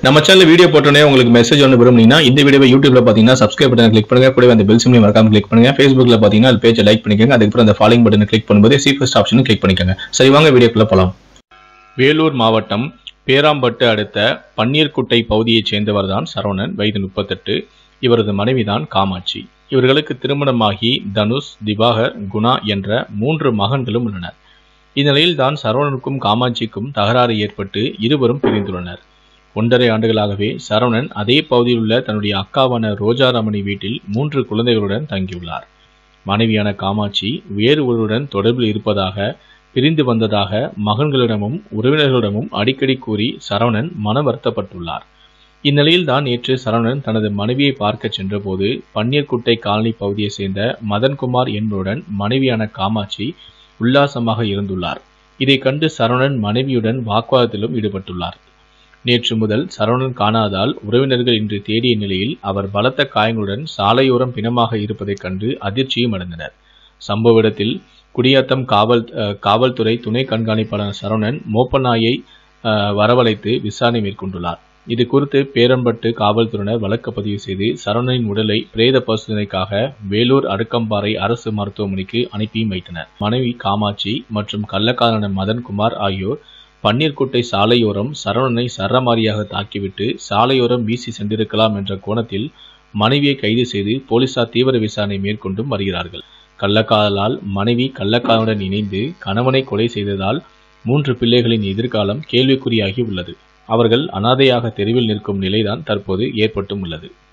நம்ம channel video போட்டோன்னே உங்களுக்கு மெசேஜ் ஒன்று விரும்புனீங்கன்னா இந்த வீடியோவை யூடியூப்ல பார்த்தீங்கன்னா சப்ஸ்கிரைப் பட்டன் கிளிக் பண்ணுங்க கூடவே அந்த பெல் சிம்லையும் மறக்காம கிளிக் பண்ணுங்க ஃபேஸ்புக்ல பார்த்தீங்கன்னா அது பேஜை லைக் பண்ணிக்கோங்க அதுக்கப்புறம் அந்த ஃபாலோயிங் பட்டனை கிளிக் பண்ணும்போது சி ஃபர்ஸ்ட் ஆப்ஷனும் கிளிக் பண்ணிக்கோங்க சரி வாங்க வீடியோக்குள்ள போலாம் வேலூர் மாவட்டம் பேராம்பட்டு அடுத்த பன்னீர்குட்டை பகுதியைச் சேர்ந்தவர் தான் சரவணன் வயது முப்பத்தெட்டு இவரது மனைவிதான் காமாட்சி இவர்களுக்கு திருமணமாகி தனுஷ் திவாகர் குணா என்ற மூன்று மகன்களும் உள்ளனர் இந்நிலையில் தான் சரவணனுக்கும் காமாட்சிக்கும் தகராறு ஏற்பட்டு இருவரும் பிரிந்துள்ளனர் ஒன்றரை ஆண்டுகளாகவே சரவணன் அதே பகுதியில் உள்ள தன்னுடைய அக்காவான ரோஜாரமணி வீட்டில் மூன்று குழந்தைகளுடன் தங்கியுள்ளார் மனைவியான காமாட்சி வேறு ஒருவருடன் தொடர்பில் இருப்பதாக பிரிந்து வந்ததாக மகன்களிடமும் உறவினர்களிடமும் அடிக்கடி கூறி சரவணன் மன வருத்தப்பட்டுள்ளார் இந்நிலையில் தான் நேற்று சரவணன் தனது மனைவியை பார்க்க சென்றபோது பன்னீர்குட்டை காலனி பகுதியைச் சேர்ந்த மதன்குமார் என்பவருடன் மனைவியான காமாட்சி உல்லாசமாக இருந்துள்ளார் இதை கண்டு சரவணன் மனைவியுடன் வாக்குவாதத்திலும் ஈடுபட்டுள்ளார் நேற்று முதல் சரவணன் காணாதால் உறவினர்கள் இன்று தேடிய நிலையில் அவர் பலத்த காயங்களுடன் சாலையோரம் பிணமாக இருப்பதைக் கண்டு அதிர்ச்சியும் அடைந்தனர் சம்பவ இடத்தில் குடியாத்தம் காவல் அஹ், காவல்துறை துணை கண்காணிப்பாளர் சரவணன் மோப்பநாயை அஹ், வரவழைத்து விசாரணை மேற்கொண்டுள்ளார் இது குறித்து பேரம்பட்டு காவல்துறையினர் வழக்கு பதிவு செய்து சரவணனின் உடலை பிரேத பரிசோதனைக்காக வேலூர் அடுக்கம்பாறை அரசு மருத்துவமனைக்கு அனுப்பியும் வைத்தனர் மனைவி காமாட்சி மற்றும் கள்ளக்காரன மதன்குமார் ஆகியோர் பன்னீர்குட்டை சாலையோரம் சரவணனை சரமாரியாக தாக்கிவிட்டு சாலையோரம் வீசி சென்றிருக்கலாம் என்ற கோணத்தில் மனைவியை கைது செய்து போலீசார் தீவிர விசாரணை மேற்கொண்டும் வருகிறார்கள் கள்ளக்காதலால் மனைவி கள்ளக்காதலுடன் இணைந்து கணவனை கொலை செய்ததால் மூன்று பிள்ளைகளின் எதிர்காலம் கேள்விக்குறியாகி உள்ளது அவர்கள் அனாதையாக தெருவில் நிற்கும் நிலைதான் தற்போது ஏற்பட்டும் உள்ளது